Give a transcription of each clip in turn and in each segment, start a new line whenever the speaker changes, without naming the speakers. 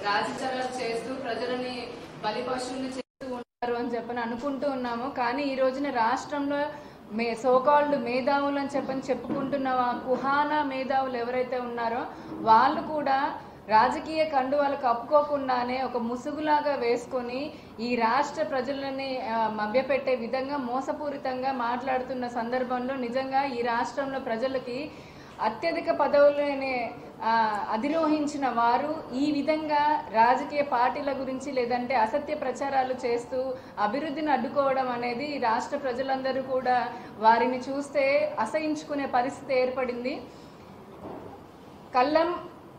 రాజకీయాలు చేస్తూ ప్రజలని బలిపశువులు చేస్తూ ఉన్నారు అని చెప్పని అనుకుంటూ ఉన్నాము కానీ ఈ రోజున రాష్ట్రంలో మే సోకాల్డ్ మేధావులు అని చెప్పని చెప్పుకుంటున్న ఆ కుహానా మేధావులు ఎవరైతే ఉన్నారో వాళ్ళు కూడా రాజకీయ కండువాలు కప్పుకోకుండానే ఒక ముసుగులాగా వేసుకొని ఈ రాష్ట్ర ప్రజలని ఆ, మభ్యపెట్టే విధంగా మోసపూరితంగా మాట్లాడుతున్న సందర్భంలో నిజంగా ఈ రాష్ట్రంలో ప్రజలకి అత్యధిక పదవులని ఆ, అధిరోహించిన వారు ఈ విధంగా రాజకీయ పార్టీల గురించి లేదంటే అసత్య ప్రచారాలు చేస్తూ అభివృద్ధిని అడ్డుకోవడం అనేది ఈ రాష్ట్ర ప్రజలందరూ కూడా వారిని చూస్తే అసహించుకునే పరిస్థితి ఏర్పడింది కల్లం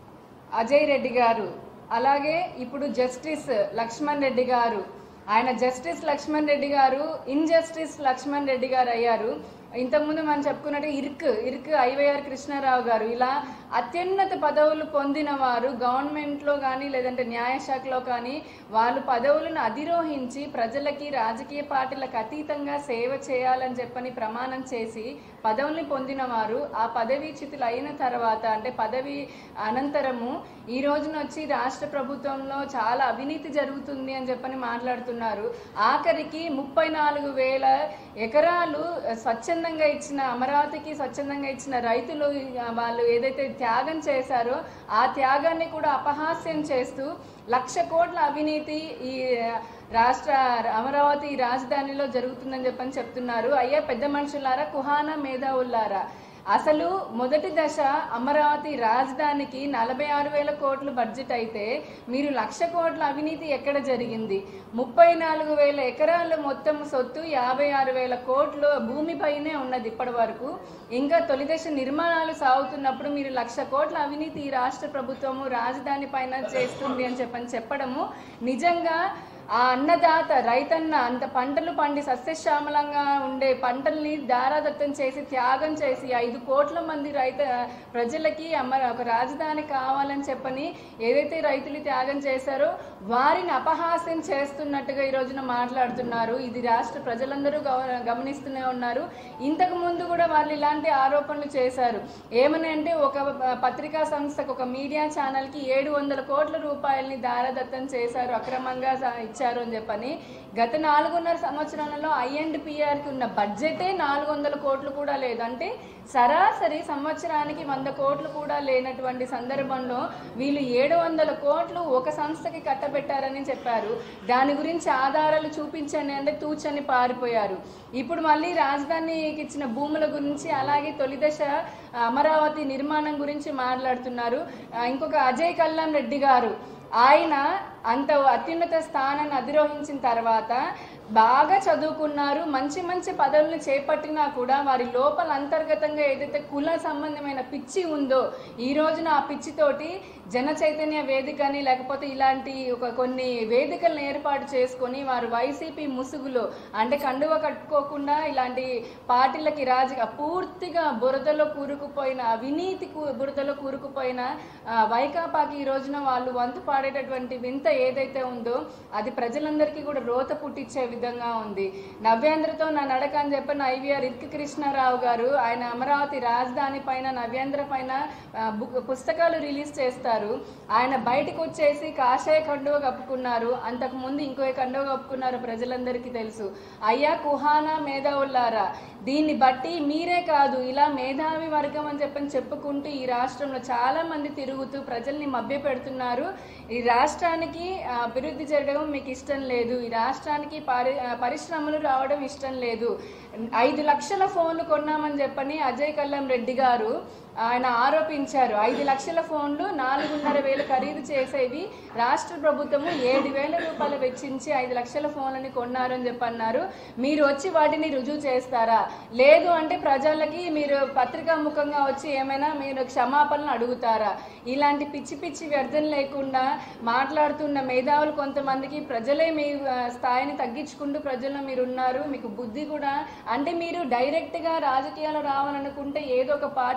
అజయ్ రెడ్డి గారు అలాగే ఇప్పుడు జస్టిస్ లక్ష్మణ్ రెడ్డి గారు ఆయన జస్టిస్ లక్ష్మణ్ రెడ్డి గారు ఇన్జస్టిస్ లక్ష్మణ్ రెడ్డి గారు అయ్యారు ఇంతకుముందు మనం చెప్పుకున్నట్టు ఇర్క్ ఇర్క్ ఐవైఆర్ కృష్ణారావు గారు ఇలా అత్యున్నత పదవులు పొందిన వారు గవర్నమెంట్లో కానీ లేదంటే న్యాయశాఖలో కానీ వాళ్ళు పదవులను అధిరోహించి ప్రజలకి రాజకీయ పార్టీలకు అతీతంగా సేవ చేయాలని చెప్పని ప్రమాణం చేసి పదవుల్ని పొందిన వారు ఆ పదవీ చితులు అయిన తర్వాత అంటే పదవి అనంతరము ఈ రోజున వచ్చి రాష్ట్ర ప్రభుత్వంలో చాలా అవినీతి జరుగుతుంది అని చెప్పని మాట్లాడుతున్నారు ఆఖరికి ముప్పై నాలుగు వేల ఎకరాలు స్వచ్ఛందంగా ఇచ్చిన అమరావతికి స్వచ్ఛందంగా ఇచ్చిన రైతులు ఆ, వాళ్ళు ఏదైతే త్యాగం చేశారో ఆ త్యాగాన్ని కూడా అపహాస్యం చేస్తూ లక్ష కోట్ల అవినీతి ఈ రాష్ట్ర అమరావతి రాజధానిలో జరుగుతుందని చెప్పని చెప్తున్నారు అయ్యా పెద్ద మనుషులారా కుహానా మేధావులారా అసలు మొదటి దశ అమరావతి రాజధానికి నలభై ఆరు వేల కోట్లు బడ్జెట్ అయితే మీరు లక్ష కోట్ల అవినీతి ఎక్కడ జరిగింది ముప్పై నాలుగు వేల ఎకరాల మొత్తం సొత్తు యాభై ఆరు వేల కోట్లు భూమిపైనే ఉన్నది ఇప్పటి వరకు ఇంకా తొలి దశ నిర్మాణాలు సాగుతున్నప్పుడు మీరు లక్ష కోట్ల అవినీతి ఈ రాష్ట్ర ప్రభుత్వము రాజధాని పైన చేస్తుంది అని చెప్పని చెప్పడము నిజంగా ఆ అన్నదాత రైతన్న అంత పంటలు పండి సస్యశ్యామలంగా ఉండే పంటల్ని దారాదత్తం చేసి త్యాగం చేసి ఐదు కోట్ల మంది రైత ప్రజలకి అమ్మ ఒక రాజధాని కావాలని చెప్పని ఏదైతే రైతులు త్యాగం చేశారో వారిని అపహాస్యం చేస్తున్నట్టుగా ఈ రోజున మాట్లాడుతున్నారు ఇది రాష్ట్ర ప్రజలందరూ గవ- గమనిస్తూనే ఉన్నారు ఇంతకు ముందు కూడా వాళ్ళు ఇలాంటి ఆరోపణలు చేశారు ఏమని అంటే ఒక ప- పత్రికా సంస్థకు ఒక మీడియా ఛానల్ కి ఏడు వందల కోట్ల రూపాయలని దారదత్తం చేశారు అక్రమంగా స- ఇచ్చారు అని చెప్పని గత నాలుగున్నర సంవత్సరాలలో ఐఎండ్పిఆర్ కి ఉన్న బడ్జెటే నాలుగు వందల కోట్లు కూడా లేదు అంటే సరాసరి సంవత్సరానికి వంద కోట్లు కూడా లేనటువంటి సందర్భంలో వీళ్ళు ఏడు వందల కోట్లు ఒక సంస్థకి కట్టబెట్టారని చెప్పారు దాని గురించి ఆధారాలు చూపించండి అంటే తూచని పారిపోయారు ఇప్పుడు మళ్ళీ రాజధానికి ఇచ్చిన భూముల గురించి అలాగే తొలి దశ అమరావతి నిర్మాణం గురించి మాట్లాడుతున్నారు ఆ, ఇంకొక అజయ్ కల్లం రెడ్డి గారు ఆయన అంత అత్యున్నత స్థానాన్ని అధిరోహించిన తర్వాత బాగా చదువుకున్నారు మంచి మంచి పదవులను చేపట్టినా కూడా వారి లోపల అంతర్గతంగా ఏదైతే కుల సంబంధమైన పిచ్చి ఉందో ఈ రోజున ఆ పిచ్చితోటి జన చైతన్య వేదికని లేకపోతే ఇలాంటి ఒక కొన్ని వేదికలను ఏర్పాటు చేసుకొని వారు వైసీపీ ముసుగులో అంటే కండువ కట్టుకోకుండా ఇలాంటి పార్టీలకి రాజకీయ పూర్తిగా బురదలో కూరుకుపోయిన అవినీతి కూ- బురదలో కూరుకుపోయిన ఆ, వైకాపాకి ఈ రోజున వాళ్ళు వంతు పాడేటటువంటి వింత ఏదైతే ఉందో అది ప్రజలందరికీ కూడా రోత పుట్టించే విధంగా ఉంది నవ్యాంధ్రతో నా నడక అని చెప్పిన ఐవీఆర్ ఇర్కి కృష్ణారావు గారు ఆయన అమరావతి రాజధాని పైన నవ్యాంధ్ర పైన ఆ, బుక్ పుస్తకాలు రిలీజ్ చేస్తారు ఆయన బయటకు వచ్చేసి కాషాయ కండువ కప్పుకున్నారు అంతకు ముందు ఇంకో కండువ కప్పుకున్నారు ప్రజలందరికీ తెలుసు అయ్యా కుహానా మేధావులారా దీన్ని బట్టి మీరే కాదు ఇలా మేధావి వర్గం అని చెప్పని చెప్పుకుంటూ ఈ రాష్ట్రంలో చాలా మంది తిరుగుతూ ప్రజల్ని మభ్య పెడుతున్నారు ఈ రాష్ట్రానికి ఆ, అభివృద్ధి జరగడం మీకు ఇష్టం లేదు ఈ రాష్ట్రానికి పరి ఆ, పరిశ్రమలు రావడం ఇష్టం లేదు ఐదు లక్షల ఫోన్లు కొన్నామని చెప్పని అజయ్ కల్లం రెడ్డి గారు ఆయన ఆరోపించారు ఐదు లక్షల ఫోన్లు నాలుగున్నర వేలు ఖరీదు చేసేవి రాష్ట్ర ప్రభుత్వము ఏడు వేల రూపాయలు వెచ్చించి ఐదు లక్షల ఫోన్లని కొన్నారు అని చెప్పి అన్నారు మీరు వచ్చి వాటిని రుజువు చేస్తారా లేదు అంటే ప్రజలకి మీరు పత్రికా ముఖంగా వచ్చి ఏమైనా మీరు క్షమాపణలు అడుగుతారా ఇలాంటి పిచ్చి పిచ్చి వ్యర్థం లేకుండా మాట్లాడుతున్న మేధావులు కొంతమందికి ప్రజలే మీ ఆ, స్థాయిని తగ్గించుకుంటూ ప్రజల్లో మీరు ఉన్నారు మీకు బుద్ధి కూడా అంటే మీరు డైరెక్ట్ గా రాజకీయాలు రావాలనుకుంటే ఏదో ఒక పార్టీ కండువ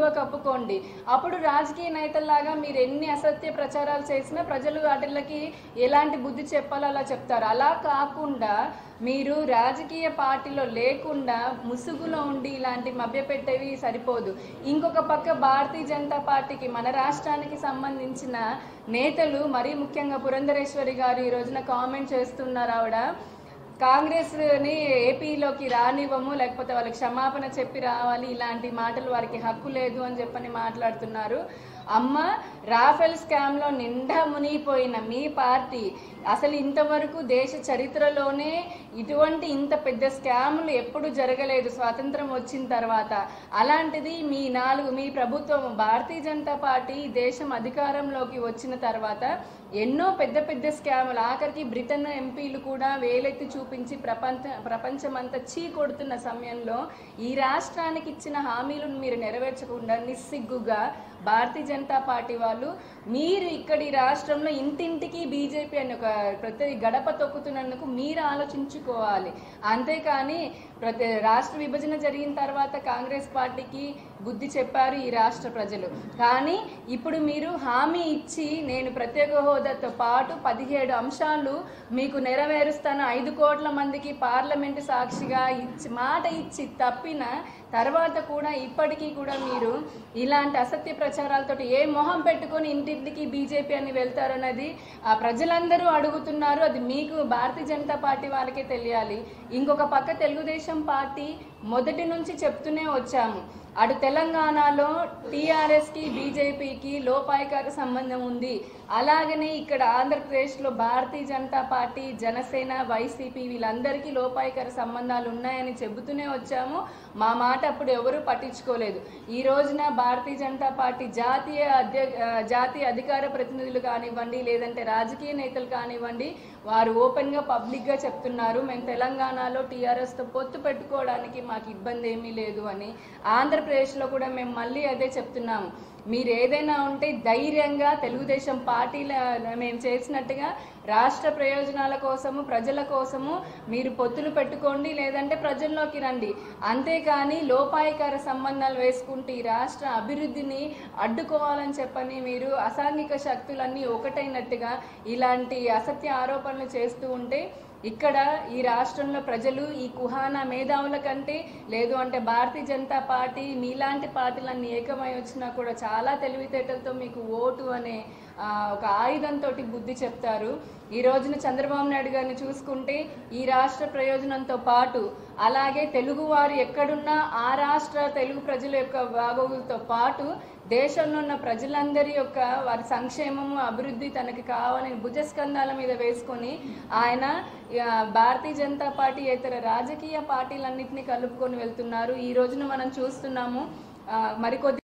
కండువ కప్పుకోండి అప్పుడు రాజకీయ నేతల్లాగా మీరు ఎన్ని అసత్య ప్రచారాలు చేసినా ప్రజలు వాటికి ఎలాంటి బుద్ధి చెప్పాలో అలా చెప్తారు అలా కాకుండా మీరు రాజకీయ పార్టీలో లేకుండా ముసుగులో ఉండి ఇలాంటి మభ్యపెట్టేవి సరిపోదు ఇంకొక పక్క భారతీయ జనతా పార్టీకి మన రాష్ట్రానికి సంబంధించిన నేతలు మరీ ముఖ్యంగా పురంధరేశ్వరి గారు ఈ రోజున కామెంట్ చేస్తున్నారు ఆవిడ కాంగ్రెస్ ని ఏపీలోకి రానివ్వము లేకపోతే వాళ్ళకి క్షమాపణ చెప్పి రావాలి ఇలాంటి మాటలు వారికి హక్కు లేదు అని చెప్పని మాట్లాడుతున్నారు అమ్మ రాఫెల్ స్కామ్ లో నిండా మునిగిపోయిన మీ పార్టీ అసలు ఇంతవరకు దేశ చరిత్రలోనే ఇటువంటి ఇంత పెద్ద స్కాములు ఎప్పుడు జరగలేదు స్వాతంత్రం వచ్చిన తర్వాత అలాంటిది మీ నాలుగు మీ ప్రభుత్వం భారతీయ జనతా పార్టీ దేశం అధికారంలోకి వచ్చిన తర్వాత ఎన్నో పెద్ద పెద్ద స్కాములు ఆఖరికి బ్రిటన్ ఎంపీలు కూడా వేలెత్తి చూపించి ప్రపంచ ప్రపంచమంతా చీ కొడుతున్న సమయంలో ఈ రాష్ట్రానికి ఇచ్చిన హామీలను మీరు నెరవేర్చకుండా నిస్సిగ్గుగా భారతీయ జనతా పార్టీ వాళ్ళు మీరు ఇక్కడి రాష్ట్రంలో ఇంటింటికి బీజేపీ అని ఒక ప్రతి గడప తొక్కుతున్నందుకు మీరు ఆలోచించుకోవాలి అంతేకాని ప్రతి రాష్ట్ర విభజన జరిగిన తర్వాత కాంగ్రెస్ పార్టీకి బుద్ధి చెప్పారు ఈ రాష్ట్ర ప్రజలు కానీ ఇప్పుడు మీరు హామీ ఇచ్చి నేను ప్రత్యేక హోదాతో పాటు పదిహేడు అంశాలు మీకు నెరవేరుస్తాను ఐదు కోట్ల మందికి పార్లమెంటు సాక్షిగా ఇచ్చి మాట ఇచ్చి తప్పిన తర్వాత కూడా ఇప్పటికీ కూడా మీరు ఇలాంటి అసత్య ప్రచారాలతో ఏ మొహం పెట్టుకొని ఇంటింటికి బీజేపీ అని వెళ్తారన్నది ఆ ప్రజలందరూ అడుగుతున్నారు అది మీకు భారతీయ జనతా పార్టీ వాళ్ళకే తెలియాలి ఇంకొక పక్క తెలుగుదేశం పార్టీ మొదటి నుంచి చెప్తూనే వచ్చాము అటు తెలంగాణలో టీఆర్ఎస్ కి బీజేపీకి లోపాయకార సంబంధం ఉంది అలాగనే ఇక్కడ ఆంధ్రప్రదేశ్లో భారతీయ జనతా పార్టీ జనసేన వైసీపీ వీళ్ళందరికీ లోపాయకార సంబంధాలు ఉన్నాయని చెబుతూనే వచ్చాము మా మాట అప్పుడు ఎవరూ పట్టించుకోలేదు ఈ రోజున భారతీయ జనతా పార్టీ జాతీయ అధ్య ఆ, జాతీయ అధికార ప్రతినిధులు కానివ్వండి లేదంటే రాజకీయ నేతలు కానివ్వండి వారు ఓపెన్ గా పబ్లిక్ గా చెప్తున్నారు మేము తెలంగాణలో టీఆర్ఎస్ తో పొత్తు పెట్టుకోవడానికి మాకు ఇబ్బంది ఏమీ లేదు అని ఆంధ్రప్రదేశ్ లో కూడా మేము మళ్ళీ అదే చెప్తున్నాము మీరు ఏదైనా ఉంటే ధైర్యంగా తెలుగుదేశం పార్టీల మేము చేసినట్టుగా రాష్ట్ర ప్రయోజనాల కోసము ప్రజల కోసము మీరు పొత్తులు పెట్టుకోండి లేదంటే ప్రజల్లోకి రండి అంతేకాని లోపాయకార సంబంధాలు వేసుకుంటే ఈ రాష్ట్ర అభివృద్ధిని అడ్డుకోవాలని చెప్పని మీరు అసాంఘిక శక్తులన్నీ ఒకటైనట్టుగా ఇలాంటి అసత్య ఆరోపణలు చేస్తూ ఉంటే ఇక్కడ ఈ రాష్ట్రంలో ప్రజలు ఈ కుహానా మేధావుల కంటే లేదు అంటే భారతీయ జనతా పార్టీ మీలాంటి పార్టీలన్నీ ఏకమై వచ్చినా కూడా చాలా తెలివితేటలతో మీకు ఓటు అనే ఆ, ఒక ఆయుధంతో బుద్ధి చెప్తారు ఈ రోజున చంద్రబాబు నాయుడు గారిని చూసుకుంటే ఈ రాష్ట్ర ప్రయోజనంతో పాటు అలాగే తెలుగు వారు ఎక్కడున్నా ఆ రాష్ట్ర తెలుగు ప్రజల యొక్క బాగోగులతో పాటు దేశంలో ఉన్న ప్రజలందరి యొక్క వారి సంక్షేమము అభివృద్ధి తనకి కావాలని భుజస్కంధాల మీద వేసుకొని ఆయన ఆ, భారతీయ జనతా పార్టీ ఇతర రాజకీయ పార్టీలన్నింటినీ కలుపుకొని వెళ్తున్నారు ఈ రోజున మనం చూస్తున్నాము ఆ, మరికొద్ది